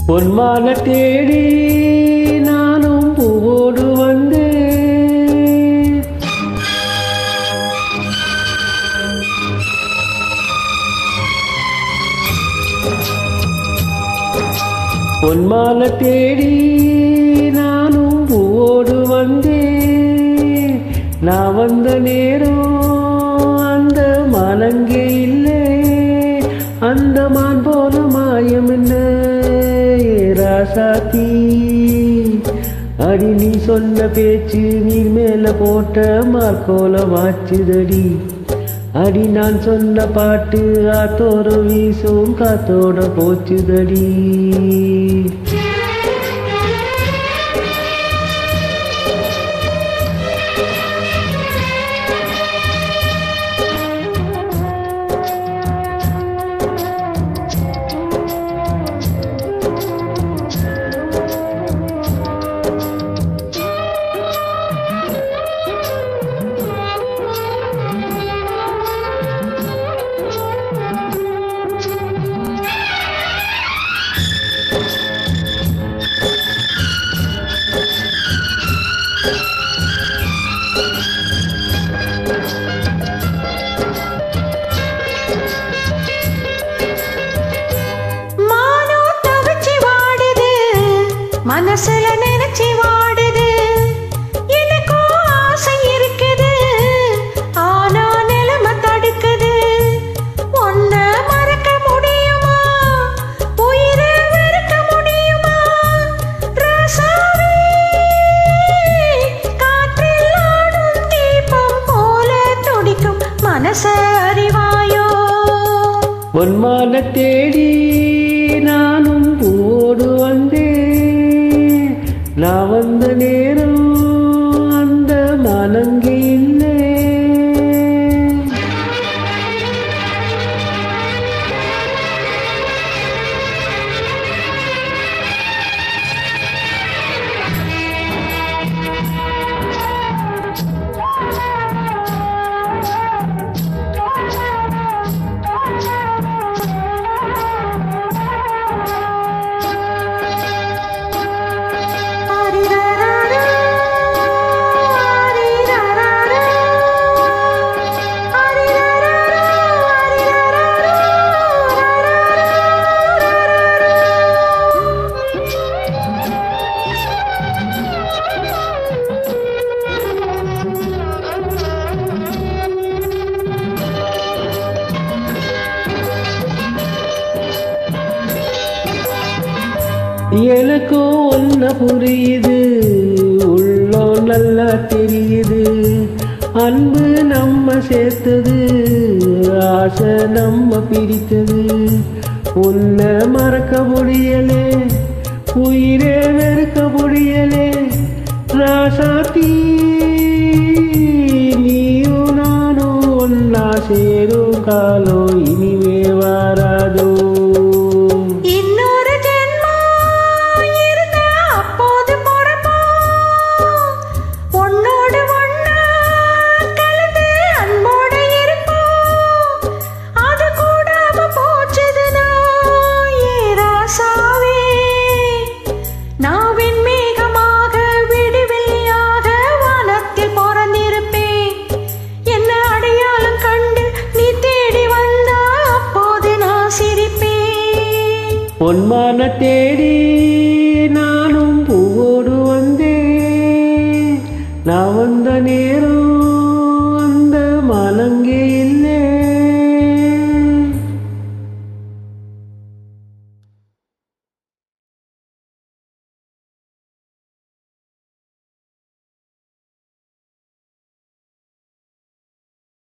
பொன்மான தேடி நானும் பூவோடு வந்தேன் பொன்மான தேடி நானும் பூவோடு வந்தேன் நான் வந்த நேரம் அந்த மலங்கே இல்லை அந்த மான் போல மாயம் என்ன ஏ ராசாத்தி அடி நீ சொன்ன பேச்சு நீர் மேல போட்ட மார்க்கோல மாச்சுதடி அடி நான் சொன்ன பாட்டு ஆத்தோர வீசும் காத்தோட போச்சுதடி மானோ தவிச்சு வாடுது மனசுல நினைச்சு வாடுது எனக்கும் ஆசை இருக்குது ஆனா நிலைமை தடுக்குது ஒன்ன மறக்க முடியுமா உயிரை வெறுக்க முடியுமா ராசாவே காற்றில் ஆடும் தீபம் போல துடிக்கும் மனச அறிவாயோ பொன்மான தேடி நானும் பூவோடு வந்தேன் நான் வந்த நேரம் அந்த மலங்கே இல்லை எனக்கும் ஒன்ன புரியுது உள்ளோ நல்லா தெரியுது அன்பு நம்ம சேர்த்தது ஆசை நம்ம பிரித்தது உன்னை மறக்க முடியலே உயிரே வெறுக்க முடியலே ராசாத்தி நீயும் நானும் ஒன்னா சேரும் காலம் இனிமே வாராதோ இன்னொரு ஜென்மம் இருந்தா அப்போது பொறப்போம். உன்னோடு ஒண்ணா கலந்து அன்போடு இருப்போம். அது கூடாம போச்சுதுன்னா, ஏ ராசாவே, நான் வெண்மேகமாக, விடிவெள்ளியாக வானத்தில் பொறந்திருப்பேன். என்ன அடையாளம் கண்டு நீ தேடி வந்தா அப்போது நான் சிரிப்பேன் பொன்மான தேடி